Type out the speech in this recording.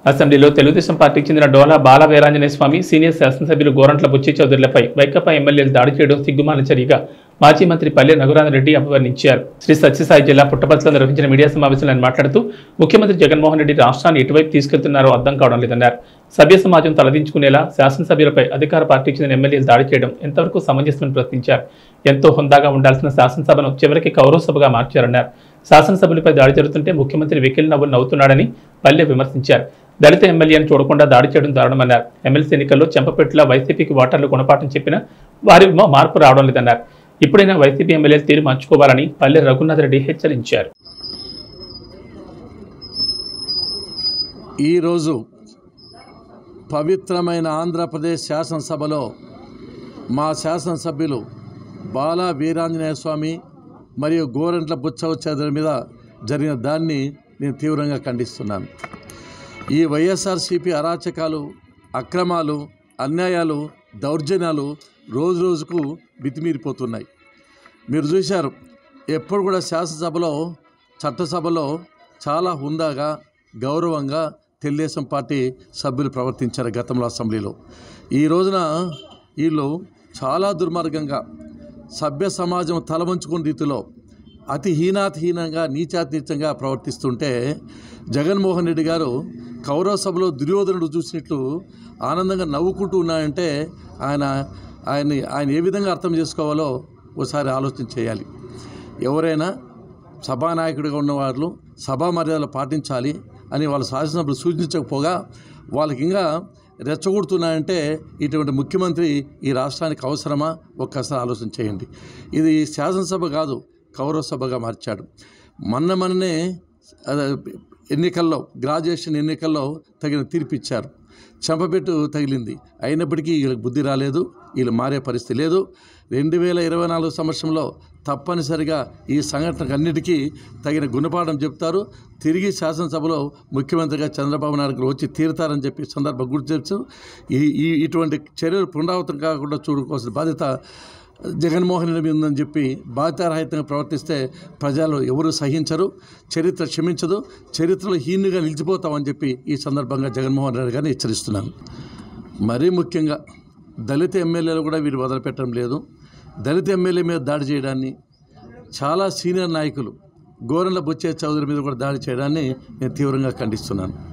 అసెంబ్లీలో తెలుగుదేశం పార్టీకి చెందిన డోలా బాల వీరాంజనేయ స్వామి సీనియర్ శాసనసభ్యులు గోరంట్ల బుచ్చి చౌదరులపై వైకాపా ఎమ్మెల్యేలు దాడి చేయడం సిగ్గుమాల చర్యగా మాజీ మంత్రి పల్లె రఘురామ రెడ్డి అభివర్ణించారు శ్రీ సత్యసాయి జిల్లా పుట్టపర్తిలో నిర్వహించిన మీడియా సమావేశంలో ఆయన మాట్లాడుతూ ముఖ్యమంత్రి జగన్మోహన్ రెడ్డి రాష్ట్రాన్ని ఎటువైపు తీసుకెళ్తున్నారో అర్థం కావడం లేదన్నారు సభ్య సమాజం తలదించుకునేలా శాసనసభ్యులపై అధికార పార్టీకి చెందిన ఎమ్మెల్యేలు దాడి చేయడం ఎంతవరకు సమంజసమని ప్రశ్నించారు ఎంతో హుందాగా ఉండాల్సిన శాసనసభను చివరికి కౌరవ సభగా మార్చారన్నారు శాసనసభ్యులపై దాడి జరుగుతుంటే ముఖ్యమంత్రి వెకిలి నవ్వులు నవ్వుతున్నాడని పల్లె విమర్శించారు దళిత ఎమ్మెల్యేను చూడకుండా దాడి చేయడం దారుణమన్నారు ఎమ్మెల్సీ ఎన్నికల్లో చెంపపెట్టులో వైసీపీకి ఓటర్లు గుణపాఠం చెప్పినా వారిలో మార్పు రావడం లేదన్నారు ఇప్పుడైనా వైసీపీ ఎమ్మెల్యేలు తీరు మార్చుకోవాలని పల్లె రఘునాథ్ రెడ్డి హెచ్చరించారు ఈరోజు పవిత్రమైన ఆంధ్రప్రదేశ్ శాసనసభలో మా శాసనసభ్యులు బాలా వీరాంజనేయ స్వామి మరియు గోరంట్ల బుచ్చవ చౌదరి మీద జరిగిన దాన్ని నేను తీవ్రంగా ఖండిస్తున్నాను ఈ వైఎస్ఆర్సీపీ అరాచకాలు అక్రమాలు అన్యాయాలు దౌర్జన్యాలు రోజు రోజుకు మితిమీరిపోతున్నాయి మీరు చూశారు ఎప్పుడు కూడా శాసనసభలో చట్టసభలో చాలా హుందాగా గౌరవంగా తెలుగుదేశం పార్టీ సభ్యులు ప్రవర్తించారు గతంలో అసెంబ్లీలో ఈ రోజున వీళ్ళు చాలా దుర్మార్గంగా సభ్య సమాజం తలవంచుకున్న రీతిలో అతి హీనాతిహీనంగా నీచాతీతంగా ప్రవర్తిస్తుంటే జగన్మోహన్ రెడ్డి గారు కౌరవ సభలో దుర్యోధనుడు చూసినట్లు ఆనందంగా నవ్వుకుంటూ ఉన్నాయంటే ఆయన ఆయన ఆయన ఏ విధంగా అర్థం చేసుకోవాలో ఒకసారి ఆలోచన చేయాలి ఎవరైనా సభానాయకుడిగా ఉన్నవాళ్ళు సభా మర్యాదలు పాటించాలి అని వాళ్ళ శాసనసభ్యులు సూచించకపోగా వాళ్ళకి ఇంకా రెచ్చగొడుతున్నాయంటే ఇటువంటి ముఖ్యమంత్రి ఈ రాష్ట్రానికి అవసరమా ఒక్కసారి ఆలోచన చేయండి ఇది శాసనసభ కాదు కౌరవ సభగా మార్చాడు మొన్న మొన్ననే అదే, ఎన్నికల్లో గ్రాడ్యుయేషన్ ఎన్నికల్లో తగిన తీర్పు ఇచ్చారు చెంపపెట్టు తగిలింది అయినప్పటికీ వీళ్ళకి బుద్ధి రాలేదు వీళ్ళు మారే పరిస్థితి లేదు రెండు వేల ఇరవై నాలుగు సంవత్సరంలో తప్పనిసరిగా ఈ సంఘటనకు అన్నిటికీ తగిన గుణపాఠం చెప్తారు తిరిగి శాసనసభలో ముఖ్యమంత్రిగా చంద్రబాబు నాయుడు గారు వచ్చి తీరుతారని చెప్పి ఈ సందర్భం గుర్తు చేస్తూ ఈ ఈ ఇటువంటి చర్యలు పునరావృతం కాకుండా చూడుకోవాల్సిన బాధ్యత జగన్మోహన్ రెడ్డి మీద ఉందని చెప్పి బాధ్యతారహితంగా ప్రవర్తిస్తే ప్రజలు ఎవరు సహించరు చరిత్ర క్షమించదు చరిత్రలో హీనుగా నిలిచిపోతామని చెప్పి ఈ సందర్భంగా జగన్మోహన్ రెడ్డి గారిని హెచ్చరిస్తున్నాను మరీ ముఖ్యంగా దళిత ఎమ్మెల్యేలు కూడా వీరు వదిలిపెట్టడం లేదు దళిత ఎమ్మెల్యే మీద దాడి చేయడాన్ని చాలా సీనియర్ నాయకులు గోరెండ్ల బుచ్చే చౌదరి మీద కూడా దాడి చేయడాన్ని నేను తీవ్రంగా ఖండిస్తున్నాను